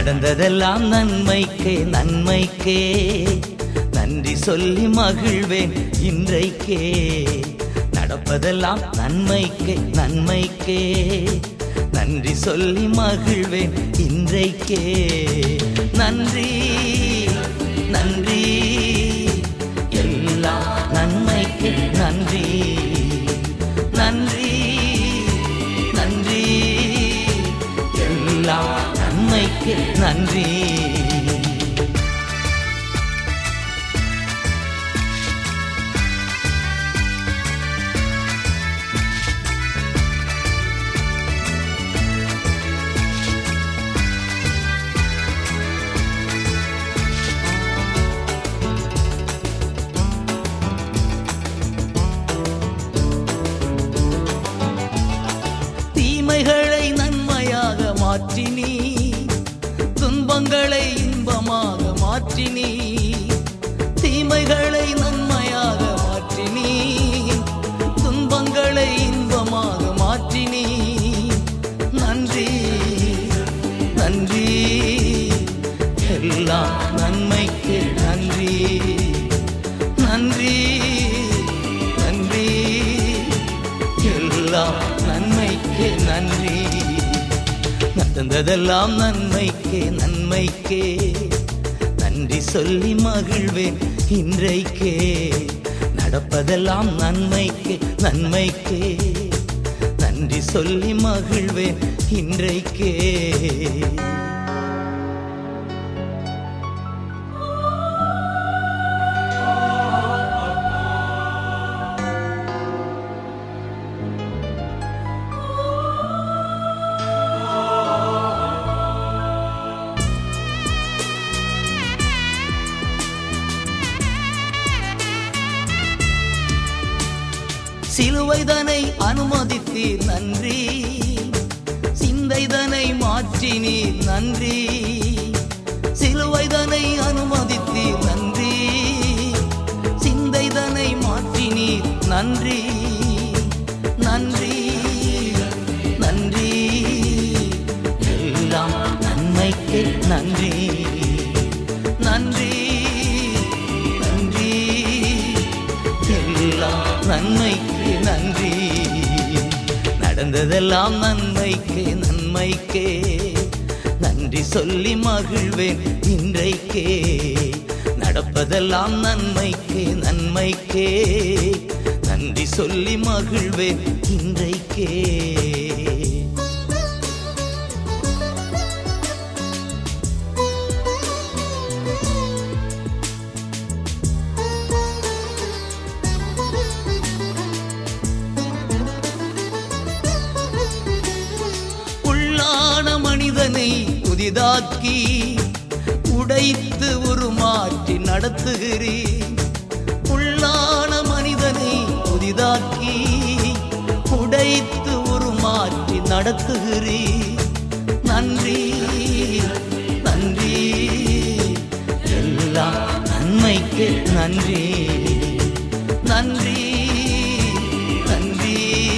நடந்ததெல்லாம் நன்மைக்கே நன்மைக்கே நன்றி சொல்லி மகிழ்வேன் இன்றைக்கே நடப்பதெல்லாம் நன்மைக்கே நன்மைக்கே நன்றி சொல்லி மகிழ்வேன் இன்றைக்கே நன்றி நன்றி எல்லாம் நன்மைக்கு நன்றி நன்றி நன்றி எல்லாம் நன்மைக்கு நன்றி தீமைகளை நன்மையாக மாற்றினி துன்பங்களை இன்பமாக மாற்றினி தீமைகளை நன்மையாக மாற்றினி துன்பங்களை இன்பமாக மாற்றினி நன்றி நன்றி எல்லாம் நன்மைக்கு நன்றி நன்றி நன்றி எல்லாம் நன்மைக்கு நன்றி நடந்ததெல்லாம் நன்மைக்கே நன்மைக்கே நன்றி சொல்லி மகிழ்வேன் இன்றைக்கே நடப்பதெல்லாம் நன்மைக்கு நன்மைக்கே நன்றி சொல்லி மகிழ்வேன் இன்றைக்கே சிலுவைதனை அனுமதித்தீர் நன்றி சிந்தைதனை மாற்றினீர் நன்றி சிலுவைதனை அனுமதித்தீர் நன்றி சிந்தைதனை மாற்றினீர் நன்றி நன்றி நன்றி எல்லாம் நன்மைக்கு நன்றி நன்றி நன்றி எல்லாம் நன்மைக்கு நன்றி நடந்ததெல்லாம் நன்மைக்கு நன்மைக்கே நன்றி சொல்லி மகிழ்வேன் இன்றைக்கே நடப்பதெல்லாம் நன்மைக்கு நன்மைக்கே நன்றி சொல்லி மகிழ்வேன் இன்றைக்கே உள்ளான மனிதனை புதிதாக்கி உடைத்து உருமாற்றி நடத்துகிறேன் உள்ளான மனிதனை புதிதாக்கி உடைத்து உருமாற்றி நடத்துகிறேன் நன்றி நன்றி எல்லாம் நன்மைக்கு நன்றி நன்றி நன்றி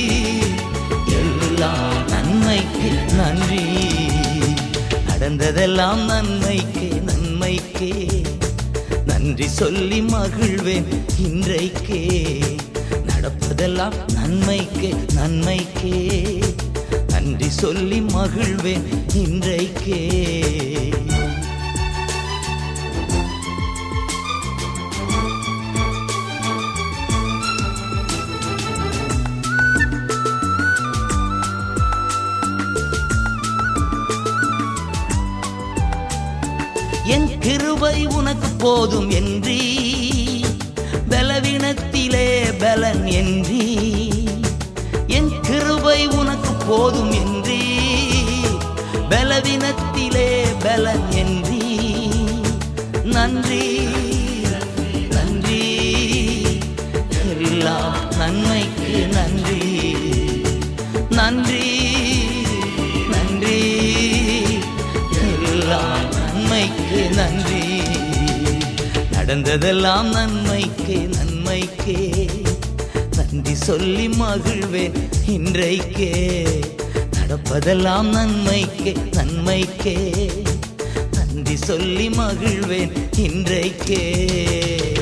எல்லாம் நன்மைக்கு நன்றி நடந்ததெல்லாம் நன்மைக்கு நன்மைக்கே நன்றி சொல்லி மகிழ்வேன் இன்றைக்கே நடப்பதெல்லாம் நன்மைக்கு நன்மைக்கே நன்றி சொல்லி மகிழ்வேன் இன்றைக்கே என் கிருபை உனக்கு போதும் என்றீ பலவீனத்திலே பலன் என்றீ என் கிருபை உனக்கு போதும் என்றீ பலவீனத்திலே பலன் என்றீ நன்றி நன்றி எல்லாம் நன்மைக்கு நன்றி நன்றி நன்றி எல்லாம் நன்மைக்கு நன்றி நடந்ததெல்லாம் நன்மைக்கு நன்மைக்கே நன்றி சொல்லி மகிழ்வேன் இன்றைக்கே நடப்பதெல்லாம் நன்மைக்கே நன்மைக்கே நன்றி சொல்லி மகிழ்வேன் இன்றைக்கே